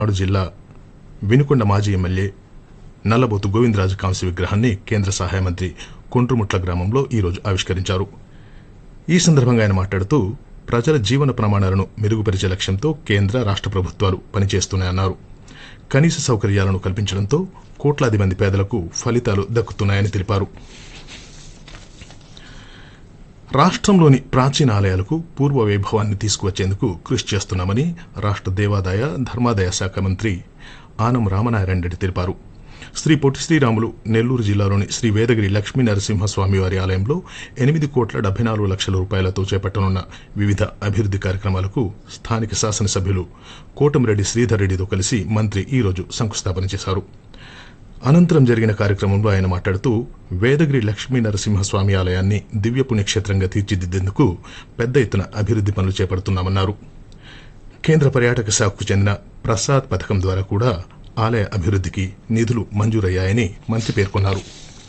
పల్నాడు జిల్లా వినుకొండ మాజీ ఎమ్మెల్యే నల్లబోతు గోవిందరాజు కాంస్య విగ్రహాన్ని కేంద్ర సహాయ మంత్రి కొండ్రుముట్ల గ్రామంలో ఈరోజు ఆవిష్కరించారు ఈ సందర్భంగా ఆయన మాట్లాడుతూ ప్రజల జీవన ప్రమాణాలను మెరుగుపరిచే లక్ష్యంతో కేంద్ర రాష్ట్ర ప్రభుత్వాలు పనిచేస్తున్నాయన్నారు కనీస సౌకర్యాలను కల్పించడంతో కోట్లాది మంది పేదలకు ఫలితాలు దక్కుతున్నాయని తెలిపారు రాష్ట్రంలోని ప్రాచీన ఆలయాలకు పూర్వ వైభవాన్ని తీసుకువచ్చేందుకు కృషి చేస్తున్నామని రాష్ట్ర దేవాదాయ ధర్మాదాయ శాఖ మంత్రి ఆనం రామనారాయణ రెడ్డి తెలిపారు శ్రీ పొట్టి శ్రీరాములు నెల్లూరు జిల్లాలోని శ్రీ వేదగిరి లక్ష్మీ నరసింహస్వామి వారి ఆలయంలో ఎనిమిది కోట్ల డెబ్బై నాలుగు లక్షల రూపాయలతో చేపట్టనున్న వివిధ అభివృద్ది కార్యక్రమాలకు స్థానిక శాసనసభ్యులు కోటమిరెడ్డి శ్రీధర్ రెడ్డితో కలిసి మంత్రి ఈరోజు శంకుస్థాపన చేశారు అనంతరం జరిగిన కార్యక్రమంలో ఆయన మాట్లాడుతూ వేదగిరి లక్ష్మీ నరసింహస్వామి ఆలయాన్ని దివ్య పుణ్యక్షేత్రంగా తీర్చిదిద్దేందుకు పెద్ద ఎత్తున అభివృద్ది పనులు చేపడుతున్నామన్నారు కేంద్ర పర్యాటక శాఖకు చెందిన ప్రసాద్ పథకం ద్వారా కూడా ఆలయ అభివృద్దికి నిధులు మంజూరయ్యాయని మంత్రి పేర్కొన్నారు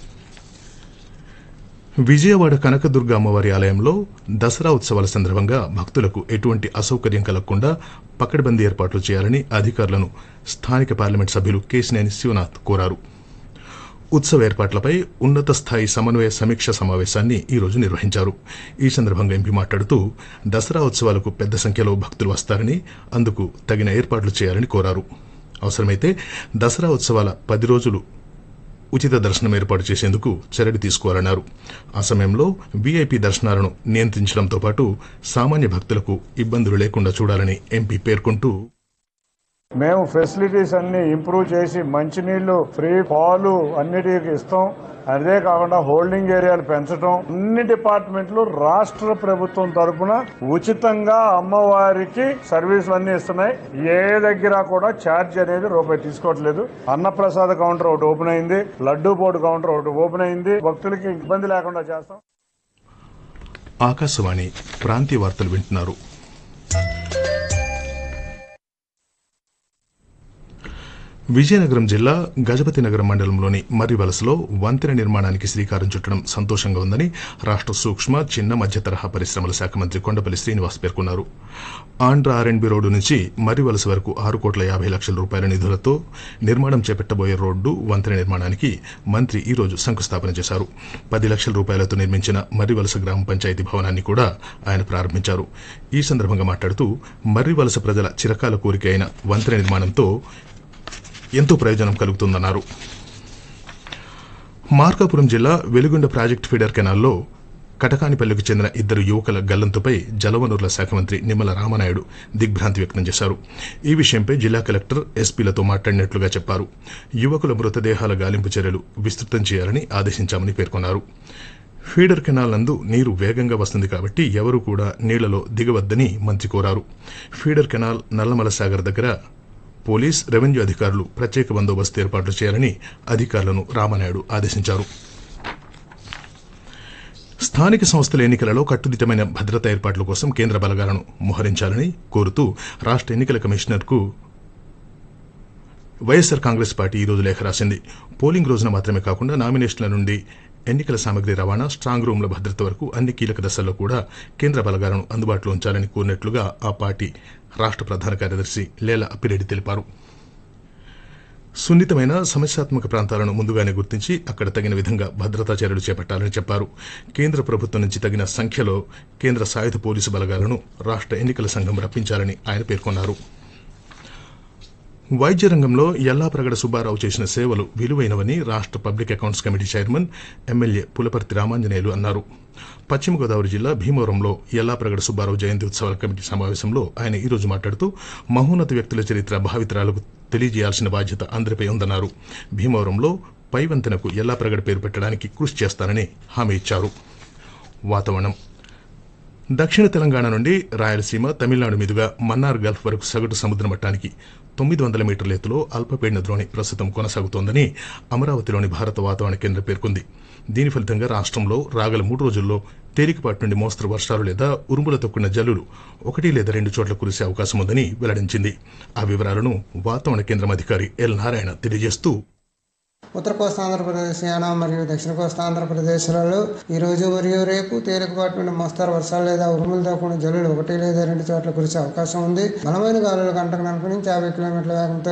విజయవాడ కనకదుర్గ అమ్మవారి ఆలయంలో దసరా ఉత్సవాల సందర్భంగా భక్తులకు ఎటువంటి అసౌకర్యం కలగకుండా పకడ్బందీ ఏర్పాట్లు చేయాలని అధికారులను స్థానిక పార్లమెంట్ సభ్యులు కేసినేని శివనాథ్ కోరారు ఉత్సవ ఏర్పాట్లపై ఉన్నత స్థాయి సమన్వయ సమీక్ష సమావేశాన్ని ఈ రోజు నిర్వహించారు ఈ సందర్భంగా ఎంపీ మాట్లాడుతూ దసరా ఉత్సవాలకు పెద్ద సంఖ్యలో భక్తులు వస్తారని అందుకు తగిన ఏర్పాట్లు చేయాలని కోరారు అవసరమైతే దసరా ఉత్సవాల పది రోజులు ఉచిత దర్శనం ఏర్పాటు చేసేందుకు చర్యలు తీసుకోవాలన్నారు ఆ సమయంలో వీఐపీ దర్శనాలను నియంత్రించడంతో పాటు సామాన్య భక్తులకు ఇబ్బందులు లేకుండా చూడాలని ఎంపీ పేర్కొంటూ మేము ఫెసిలిటీస్ అన్ని ఇంప్రూవ్ చేసి మంచినీళ్లు ఫ్రీ పాలు అన్నిటికి ఇస్తాం అదే కాకుండా హోల్డింగ్ ఏరియాలు పెంచడం అన్ని డిపార్ట్మెంట్లు రాష్ట్ర ప్రభుత్వం తరపున ఉచితంగా అమ్మవారికి సర్వీసులు అన్ని ఇస్తున్నాయి ఏ దగ్గర కూడా ఛార్జ్ అనేది రూపాయి తీసుకోవట్లేదు అన్నప్రసాద కౌంటర్ ఒకటి ఓపెన్ అయింది లడ్డూ బోర్డు కౌంటర్ ఒకటి ఓపెన్ అయింది భక్తులకి ఇబ్బంది లేకుండా చేస్తాం ఆకాశవాణి ప్రాంతీయ వార్తలు వింటున్నారు విజయనగరం జిల్లా గజపతి నగరం మండలంలోని మర్రి వలసలో వంతెన నిర్మాణానికి శ్రీకారం చుట్టడం సంతోషంగా ఉందని రాష్ట్ర సూక్ష్మ చిన్న మధ్య తరహా పరిశ్రమల శాఖ మంత్రి కొండపల్లి శ్రీనివాస్ పేర్కొన్నారు ఆంధ్ర ఆర్ఎండ్బి రోడ్డు నుంచి మర్రి వలస వరకు ఆరు కోట్ల యాభై లక్షల రూపాయల నిధులతో నిర్మాణం చేపట్టబోయే రోడ్డు వంతెన నిర్మాణానికి మంత్రి ఈ రోజు శంకుస్థాపన చేశారు పది లక్షల రూపాయలతో నిర్మించిన మర్రి వలస గ్రామ పంచాయతీ భవనాన్ని కూడా ఆయన ప్రారంభించారు ఈ సందర్భంగా మాట్లాడుతూ మర్రి వలస ప్రజల చిరకాల కోరిక అయిన వంతెన నిర్మాణంతో ఎంతో ప్రయోజనం కలుగుతుందన్నారు మార్కాపురం జిల్లా వెలుగొండ ప్రాజెక్టు ఫీడర్ కెనాల్లో కటకానిపల్లికి చెందిన ఇద్దరు యువకుల గల్లంతుపై జలవనరుల శాఖ మంత్రి నిమ్మల రామనాయుడు దిగ్భ్రాంతి వ్యక్తం చేశారు ఈ విషయంపై జిల్లా కలెక్టర్ ఎస్పీలతో మాట్లాడినట్లుగా చెప్పారు యువకుల మృతదేహాల గాలింపు చర్యలు విస్తృతం చేయాలని ఆదేశించామని పేర్కొన్నారు ఫీడర్ కెనాల్ నందు నీరు వేగంగా వస్తుంది కాబట్టి ఎవరూ కూడా నీళ్లలో దిగవద్దని మంత్రి కోరారు ఫీడర్ కెనాల్ నల్లమల సాగర్ దగ్గర పోలీస్ రెవెన్యూ అధికారులు ప్రత్యేక బందోబస్తు ఏర్పాట్లు చేయాలని అధికారులను రామనాయుడు ఆదేశించారు స్థానిక సంస్థల ఎన్నికలలో కట్టుదిట్టమైన భద్రతా ఏర్పాట్ల కోసం కేంద్ర బలగాలను మోహరించాలని కోరుతూ రాష్ట్ర ఎన్నికల కమిషనర్కు వైఎస్సార్ కాంగ్రెస్ పార్టీ ఈ రోజు లేఖ రాసింది పోలింగ్ రోజున మాత్రమే కాకుండా నామినేషన్ల నుండి ఎన్నికల సామగ్రి రవాణా స్ట్రాంగ్ రూమ్ల భద్రత వరకు అన్ని కీలక దశల్లో కూడా కేంద్ర బలగాలను అందుబాటులో ఉంచాలని కోరినట్లుగా ఆ పార్టీ రాష్ట్ర ప్రధాన కార్యదర్శి లేల అప్పిరెడ్డి తెలిపారు సున్నితమైన సమస్యాత్మక ప్రాంతాలను ముందుగానే గుర్తించి అక్కడ తగిన విధంగా భద్రతా చర్యలు చేపట్టాలని చెప్పారు కేంద్ర ప్రభుత్వం నుంచి తగిన సంఖ్యలో కేంద్ర సాయుధ పోలీసు బలగాలను రాష్ట్ర ఎన్నికల సంఘం రప్పించాలని ఆయన పేర్కొన్నారు వైద్య రంగంలో ఎల్లాప్రగడ సుబ్బారావు చేసిన సేవలు విలువైనవని రాష్ట్ర public accounts committee chairman MLA Pulaparthi Ramanjaneyulu అన్నారు పశ్చిమ గోదావరి జిల్లా భీమవరంలో ఎల్లాప్రగడ సుబ్బారావు జయంతి ఉత్సవాల కమిటీ సమావేశంలో ఆయన ఈ రోజు మాట్లాడుతూ మహోన్నత వ్యక్తుల చరిత్ర భావితరాలకు తెలియజేయాల్సిన బాధ్యత అందరిపై ఉందన్నారు భీమవరంలో పై వంతెనకు ఎల్లాప్రగడ పేరు పెట్టడానికి కృషి చేస్తానని హామీ ఇచ్చారు వాతావరణం దక్షిణ తెలంగాణ నుండి రాయలసీమ తమిళనాడు మీదుగా మన్నార్ గల్ఫ్ వరకు సగటు సముద్ర మట్టానికి తొమ్మిది వందల మీటర్ల ఎత్తులో అల్పపీడన ద్రోణి ప్రస్తుతం కొనసాగుతోందని అమరావతిలోని భారత వాతావరణ కేంద్రం పేర్కొంది దీని ఫలితంగా రాష్ట్రంలో రాగల మూడు రోజుల్లో తేలికపాటి నుండి మోస్తరు వర్షాలు లేదా ఉరుములతో కూడిన జల్లులు ఒకటి లేదా రెండు చోట్ల కురిసే అవకాశం ఉందని వెల్లడించింది ఆ వివరాలను వాతావరణ కేంద్రం అధికారి ఎల్ నారాయణ తెలియజేస్తూ ఉత్తర కోస్తా ఆంధ్రప్రదేశ్ యానం మరియు దక్షిణ కోస్తా ఆంధ్రప్రదేశ్లలో ఈ రోజు మరియు రేపు తేలికపాటి నుండి మోస్తారు వర్షాలు లేదా ఉరుములతో కూడిన జల్లులు ఒకటి లేదా రెండు చోట్ల కురిసే అవకాశం ఉంది బలమైన గాలులు గంటకు నలభై నుంచి యాభై కిలోమీటర్ల వేగంతో